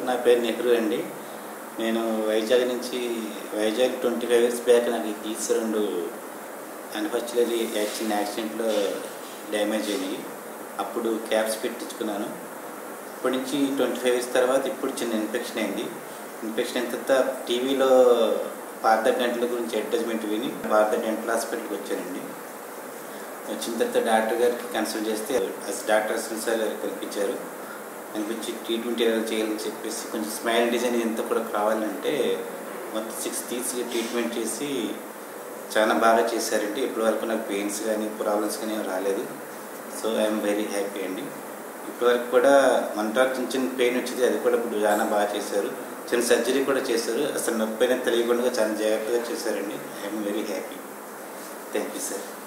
నా పేరు నెహ్రూ అండి నేను వైజాగ్ నుంచి Vizag twenty five years back నాకు ఈ టీస్ రెండు అన్ఫార్చునేట్లీ చిన్న యాక్సిడెంట్లో డ్యామేజ్ అయినాయి అప్పుడు క్యాప్స్ పెట్టించుకున్నాను ఇప్పటి నుంచి ట్వంటీ ఫైవ్ ఇయర్స్ తర్వాత ఇప్పుడు చిన్న ఇన్ఫెక్షన్ అయింది ఇన్ఫెక్షన్ అయిన తర్వాత టీవీలో పార్థ డెంటల్ గురించి అడ్వర్టైజ్మెంట్ విని పార్థ డెంటల్ హాస్పిటల్కి వచ్చానండి వచ్చిన తర్వాత డాక్టర్ గారికి కన్సల్ట్ చేస్తే డాక్టర్ సార్ గారు కల్పించారు కనిపించి ట్రీట్మెంట్ ఎలా చేయాలని చెప్పేసి కొంచెం స్మైల్ డిజైన్ ఎంత కూడా కావాలంటే మొత్తం సిక్స్ తీసి ట్రీట్మెంట్ చేసి చాలా బాగా చేశారండి ఇప్పటివరకు నాకు పెయిన్స్ కానీ ప్రాబ్లమ్స్ కానీ ఏం రాలేదు సో ఐఎమ్ వెరీ హ్యాపీ అండి ఇప్పటివరకు కూడా మన చిన్న చిన్న పెయిన్ వచ్చింది అది కూడా ఇప్పుడు చాలా బాగా చేశారు చిన్న సర్జరీ కూడా చేశారు అసలు నొప్పి అనేది తెలియకుండా చాలా జాగ్రత్తగా చేశారండి I'm very happy thank you sir